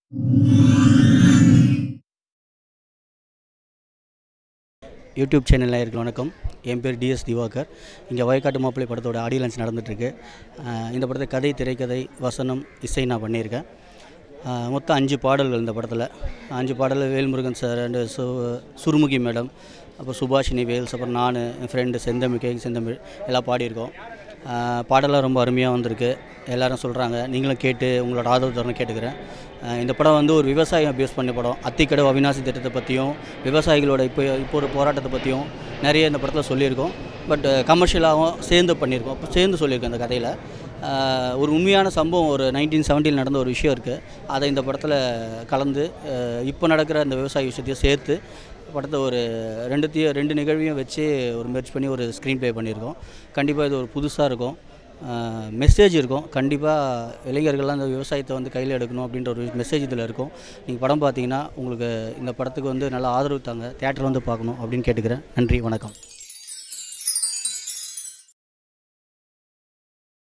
YouTube channel நேயர்களுக்கு வணக்கம் என் பேர் டிஎஸ் திவாகர் இங்கே வயக்காட்டு மாப்பிள்ளை படத்தோட ஆடியோ லான்ச் நடந்துகிட்ருக்கு இந்த படத்தை கதை திரைக்கதை வசனம் இசை நான் பண்ணியிருக்கேன் அஹ் மொத்தம் அஞ்சு பாடல்கள் இந்த படத்தில் அஞ்சு பாடல் வேல்முருகன் சார் அண்டு சு சுருமுகி மேடம் அப்புறம் சுபாஷினி வேல்ஸ் அப்புறம் நான் என் ஃப்ரெண்டு செந்தமிழ் கே செந்தமிழ் எல்லாம் பாடியிருக்கோம் அஹ் பாடலாம் ரொம்ப அருமையாக வந்திருக்கு எல்லாரும் சொல்கிறாங்க நீங்களும் கேட்டு உங்களோட ஆதரவு தரணும் கேட்டுக்கிறேன் அஹ் இந்த படம் வந்து ஒரு விவசாயம் பேஸ் பண்ண படம் அத்திக்கடவு அவிநாசி திட்டத்தை பற்றியும் விவசாயிகளோட இப்போ இப்போ ஒரு போராட்டத்தை பற்றியும் நிறைய இந்த படத்தில் சொல்லியிருக்கோம் பட் கமர்ஷியலாகவும் சேர்ந்து பண்ணியிருக்கோம் இப்போ சேர்ந்து சொல்லியிருக்கோம் இந்த கதையில் ஆஹ் ஒரு உண்மையான சம்பவம் ஒரு நைன்டீன் செவன்ட்டியில் நடந்த ஒரு விஷயம் இருக்குது அதை இந்த படத்தில் கலந்து ஆஹ் இப்போ நடக்கிற அந்த விவசாய விஷயத்தையும் சேர்த்து படத்தை ஒரு ரெண்டுத்தையும் ரெண்டு நிகழ்வையும் வச்சு ஒரு மெர்ச் பண்ணி ஒரு ஸ்க்ரீன் ப்ளே பண்ணியிருக்கோம் கண்டிப்பாக இது ஒரு புதுசாக இருக்கும் மெசேஜ் இருக்கும் கண்டிப்பாக இளைஞர்கள்லாம் இந்த விவசாயத்தை வந்து கையில் எடுக்கணும் அப்படின்ற ஒரு மெசேஜ் இதில் இருக்கும் நீங்கள் படம் பார்த்தீங்கன்னா உங்களுக்கு இந்த படத்துக்கு வந்து நல்ல ஆதரவு தாங்க தேட்டர் வந்து பார்க்கணும் அப்படின்னு கேட்டுக்கிறேன் நன்றி வணக்கம்